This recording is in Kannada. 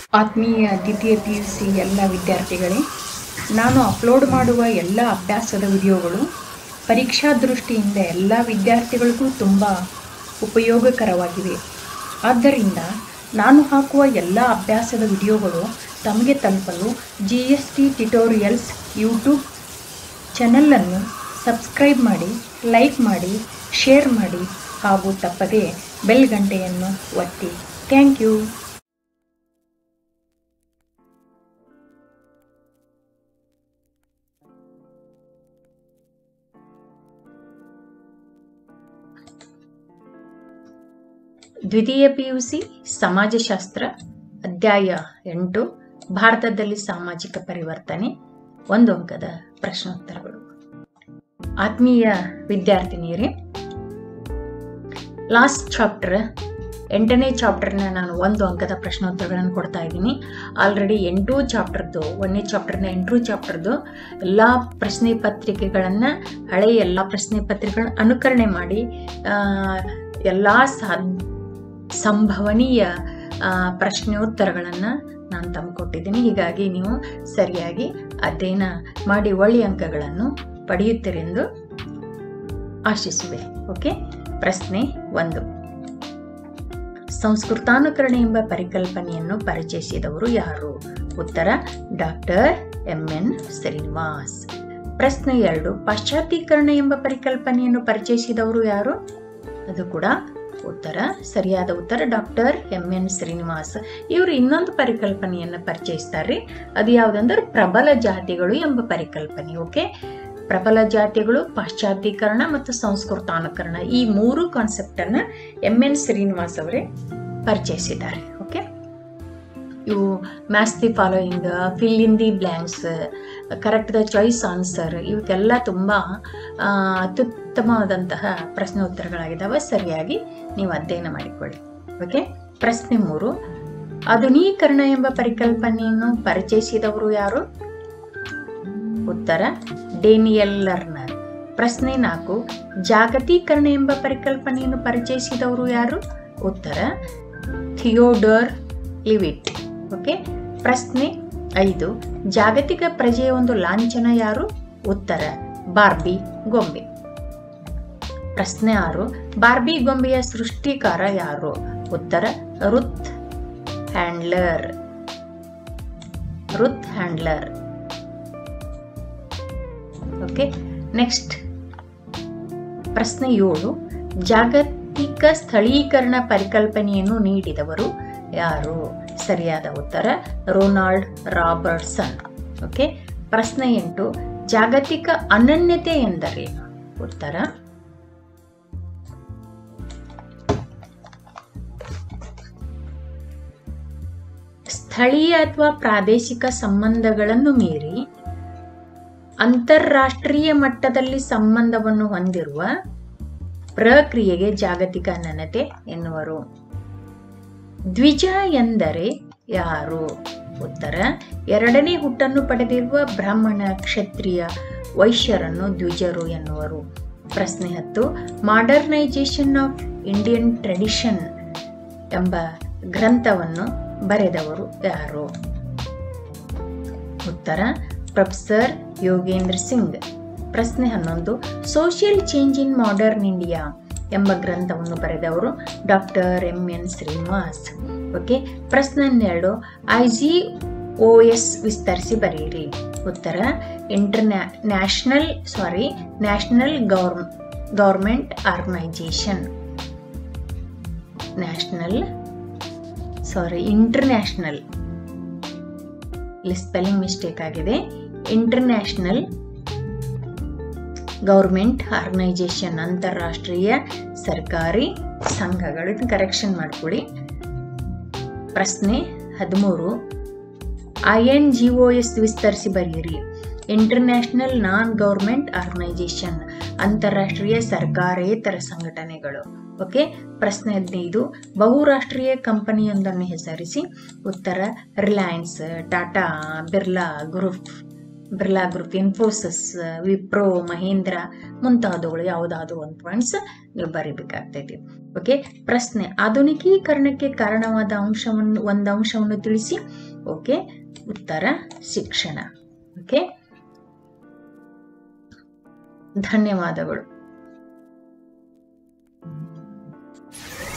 ಆತ್ಮೀಯ ದ್ವಿತೀಯ ಪಿ ಯು ಸಿ ಎಲ್ಲ ವಿದ್ಯಾರ್ಥಿಗಳೇ ನಾನು ಅಪ್ಲೋಡ್ ಮಾಡುವ ಎಲ್ಲ ಅಭ್ಯಾಸದ ವಿಡಿಯೋಗಳು ಪರೀಕ್ಷಾ ದೃಷ್ಟಿಯಿಂದ ಎಲ್ಲ ವಿದ್ಯಾರ್ಥಿಗಳಿಗೂ ತುಂಬ ಉಪಯೋಗಕರವಾಗಿವೆ ಆದ್ದರಿಂದ ನಾನು ಹಾಕುವ ಎಲ್ಲ ಅಭ್ಯಾಸದ ವಿಡಿಯೋಗಳು ತಮಗೆ ತಲುಪಲು G S T tutorials YouTube ಚಾನಲನ್ನು ಸಬ್ಸ್ಕ್ರೈಬ್ ಮಾಡಿ ಲೈಕ್ ಮಾಡಿ ಶೇರ್ ಮಾಡಿ ಹಾಗೂ ತಪ್ಪದೇ ಬೆಲ್ ಗಂಟೆಯನ್ನು ಒತ್ತಿ ಥ್ಯಾಂಕ್ ಯು ದ್ವಿತೀಯ ಪಿ ಯು ಸಿ ಸಮಾಜಶಾಸ್ತ್ರ ಅಧ್ಯಾಯ ಎಂಟು ಭಾರತದಲ್ಲಿ ಸಾಮಾಜಿಕ ಪರಿವರ್ತನೆ ಒಂದು ಅಂಕದ ಪ್ರಶ್ನೋತ್ತರಗಳು ಆತ್ಮೀಯ ವಿದ್ಯಾರ್ಥಿನಿಯರೇ ಲಾಸ್ಟ್ ಚಾಪ್ಟರ್ ಎಂಟನೇ ಚಾಪ್ಟರ್ನ ನಾನು ಒಂದು ಅಂಕದ ಪ್ರಶ್ನೋತ್ತರಗಳನ್ನು ಕೊಡ್ತಾ ಇದ್ದೀನಿ ಆಲ್ರೆಡಿ ಎಂಟು ಚಾಪ್ಟರ್ದು ಒಂದನೇ ಚಾಪ್ಟರ್ನ ಎಂಟು ಚಾಪ್ಟರ್ದು ಎಲ್ಲ ಪ್ರಶ್ನೆ ಪತ್ರಿಕೆಗಳನ್ನು ಹಳೆಯ ಎಲ್ಲ ಪ್ರಶ್ನೆ ಪತ್ರಿಕೆಗಳನ್ನ ಅನುಕರಣೆ ಮಾಡಿ ಎಲ್ಲ ಸಾಧ್ ಸಂಭವನೀಯ ಪ್ರಶ್ನೋತ್ತರಗಳನ್ನು ನಾನು ತಮ್ಮ ಕೊಟ್ಟಿದ್ದೀನಿ ಹೀಗಾಗಿ ನೀವು ಸರಿಯಾಗಿ ಅಧ್ಯಯನ ಮಾಡಿ ಒಳ್ಳೆಯ ಅಂಕಗಳನ್ನು ಪಡೆಯುತ್ತೀರೆಂದು ಆಶಿಸುವೆ ಓಕೆ ಪ್ರಶ್ನೆ ಒಂದು ಸಂಸ್ಕೃತಾನುಕರಣೆ ಎಂಬ ಪರಿಕಲ್ಪನೆಯನ್ನು ಪರಿಚಯಿಸಿದವರು ಯಾರು ಉತ್ತರ ಡಾಕ್ಟರ್ ಎಂ ಎನ್ ಶ್ರೀನಿವಾಸ್ ಪ್ರಶ್ನೆ ಎರಡು ಪಾಶ್ಚಾತ್ಯೀಕರಣ ಎಂಬ ಪರಿಕಲ್ಪನೆಯನ್ನು ಪರಿಚಯಿಸಿದವರು ಯಾರು ಅದು ಕೂಡ ಉತ್ತರ ಸರಿಯಾದ ಉತ್ತರ ಡಾಕ್ಟರ್ ಎಂ ಎನ್ ಶ್ರೀನಿವಾಸ್ ಇವರು ಇನ್ನೊಂದು ಪರಿಕಲ್ಪನೆಯನ್ನು ಪರಿಚಯಿಸ್ತಾರೆ ಅದು ಯಾವುದಂದ್ರೆ ಪ್ರಬಲ ಜಾತಿಗಳು ಎಂಬ ಪರಿಕಲ್ಪನೆ ಓಕೆ ಪ್ರಬಲ ಜಾತಿಗಳು ಪಾಶ್ಚಾತ್ಯೀಕರಣ ಮತ್ತು ಸಂಸ್ಕೃತಾನುಕರಣ ಈ ಮೂರು ಕಾನ್ಸೆಪ್ಟ್ ಅನ್ನ ಎಂ ಎನ್ ಶ್ರೀನಿವಾಸ್ ಅವರೇ ಪರಿಚಯಿಸಿದ್ದಾರೆ ಓಕೆ ಇವು match the following fill in the blanks correct the choice answer ಇವಕ್ಕೆಲ್ಲ ತುಂಬ ಅತ್ಯುತ್ತಮವಾದಂತಹ ಪ್ರಶ್ನೋತ್ತರಗಳಾಗಿದ್ದಾವೆ ಸರಿಯಾಗಿ ನೀವು ಅಧ್ಯಯನ ಮಾಡಿಕೊಳ್ಳಿ ಓಕೆ ಪ್ರಶ್ನೆ ಮೂರು ಆಧುನೀಕರಣ ಎಂಬ ಪರಿಕಲ್ಪನೆಯನ್ನು ಪರಿಚಯಿಸಿದವರು ಯಾರು ಉತ್ತರ ಡೇನಿಯಲ್ ಲರ್ನರ್ ಪ್ರಶ್ನೆ ನಾಲ್ಕು ಜಾಗತೀಕರಣ ಎಂಬ ಪರಿಕಲ್ಪನೆಯನ್ನು ಪರಿಚಯಿಸಿದವರು ಯಾರು ಉತ್ತರ ಥಿಯೋಡರ್ ಲಿವಿಟ್ ಓಕೆ ಪ್ರಶ್ನೆ ಐದು ಜಾಗತಿಕ ಪ್ರಜೆಯ ಒಂದು ಲಾಂಛನ ಯಾರು ಉತ್ತರ ಬಾರ್ಬಿ ಗೊಂಬೆ ಪ್ರಶ್ನೆ ಆರು ಬಾರ್ಬಿ ಗೊಂಬೆಯ ಸೃಷ್ಟಿಕಾರ ಯಾರು ಉತ್ತರ Ruth Handler Ruth Handler okay next ಪ್ರಶ್ನೆ ಏಳು ಜಾಗತಿಕ ಸ್ಥಳೀಕರಣ ಪರಿಕಲ್ಪನೆಯನ್ನು ನೀಡಿದವರು ಯಾರು ಸರಿಯಾದ ಉತ್ತರ ರೊನಾಲ್ಡ್ ರಾಬರ್ಟ್ಸನ್ ಓಕೆ ಪ್ರಶ್ನೆ ಎಂಟು ಜಾಗತಿಕ ಅನನ್ಯತೆ ಎಂದರೇನು ಉತ್ತರ ಸ್ಥಳೀಯ ಅಥವಾ ಪ್ರಾದೇಶಿಕ ಸಂಬಂಧಗಳನ್ನು ಮೀರಿ ಅಂತಾರಾಷ್ಟ್ರೀಯ ಮಟ್ಟದಲ್ಲಿ ಸಂಬಂಧವನ್ನು ಹೊಂದಿರುವ ಪ್ರಕ್ರಿಯೆಗೆ ಜಾಗತಿಕ ಅನನ್ಯತೆ ಎನ್ನುವರು ದ್ವಿಜ ಎಂದರೆ ಯಾರು ಉತ್ತರ ಎರಡನೇ ಹುಟ್ಟನ್ನು ಪಡೆದಿರುವ ಬ್ರಾಹ್ಮಣ ಕ್ಷತ್ರಿಯ ವೈಶ್ಯರನ್ನು ದ್ವಿಜರು ಎನ್ನುವರು ಪ್ರಶ್ನೆ ಹತ್ತು ಮಾಡರ್ನೈಜೇಷನ್ ಆಫ್ ಇಂಡಿಯನ್ ಟ್ರೆಡಿಷನ್ ಎಂಬ ಗ್ರಂಥವನ್ನು ಬರೆದವರು ಯಾರು ಉತ್ತರ ಪ್ರೊಫೆಸರ್ ಯೋಗೇಂದ್ರ ಸಿಂಗ್ ಪ್ರಶ್ನೆ ಹನ್ನೊಂದು social change in modern India ಎಂಬ ಗ್ರಂಥವನ್ನು ಬರೆದವರು doctor M N Srinivas okay ಪ್ರಶ್ನೆ ಹನ್ನೆರಡು ಐ ಜಿ ಒ ಎಸ್ ವಿಸ್ತರಿಸಿ ಬರೆಯಿರಿ ಉತ್ತರ international sorry national gov government organisation national sorry international ಇಲ್ಲಿ ಸ್ಪೆಲ್ಲಿಂಗ್ ಮಿಸ್ಟೇಕ್ ಆಗಿದೆ ಇಂಟರ್ನ್ಯಾಷನಲ್ ಗೌರ್ಮೆಂಟ್ ಆರ್ಗನೈಜೇಷನ್ ಅಂತಾರಾಷ್ಟ್ರೀಯ ಸರ್ಕಾರಿ ಸಂಘಗಳು ಇದನ್ನ ಕರೆಕ್ಷನ್ ಮಾಡ್ಕೊಳ್ಳಿ ಪ್ರಶ್ನೆ ಹದಿಮೂರು I N G O S ವಿಸ್ತರಿಸಿ ಬರೆಯಿರಿ ಇಂಟರ್ನ್ಯಾಷನಲ್ ನಾನ್ ಗೌರ್ಮೆಂಟ್ ಆರ್ಗನೈಜೇಷನ್ ಅಂತಾರಾಷ್ಟ್ರೀಯ ಸರ್ಕಾರೇತರ ಸಂಘಟನೆಗಳು ಓಕೆ ಪ್ರಶ್ನೆ ಹದಿನೈದು ಬಹುರಾಷ್ಟ್ರೀಯ ಕಂಪನಿಯೊಂದನ್ನು ಹೆಸರಿಸಿ ಉತ್ತರ ರಿಲಯನ್ಸ್ ಟಾಟಾ ಬಿರ್ಲಾ ಗ್ರೂಪ್ ಬಿರ್ಲಾ ಗ್ರೂಪ್ ಇನ್ಫೋಸಿಸ್ ವಿಪ್ರೋ ಮಹೇಂದ್ರ ಮುಂತಾದವುಗಳು ಯಾವುದಾದ್ರು ಒಂದು ಪಾಯಿಂಟ್ಸ್ ನೀವು ಬರಿಬೇಕಾಗ್ತೈತಿ ಓಕೆ ಪ್ರಶ್ನೆ ಆಧುನಿಕೀಕರಣಕ್ಕೆ ಕಾರಣವಾದ ಅಂಶವನ್ನು ಒಂದು ಅಂಶವನ್ನು ತಿಳಿಸಿ ಓಕೆ ಉತ್ತರ ಶಿಕ್ಷಣ ಓಕೆ ಧನ್ಯವಾದಗಳು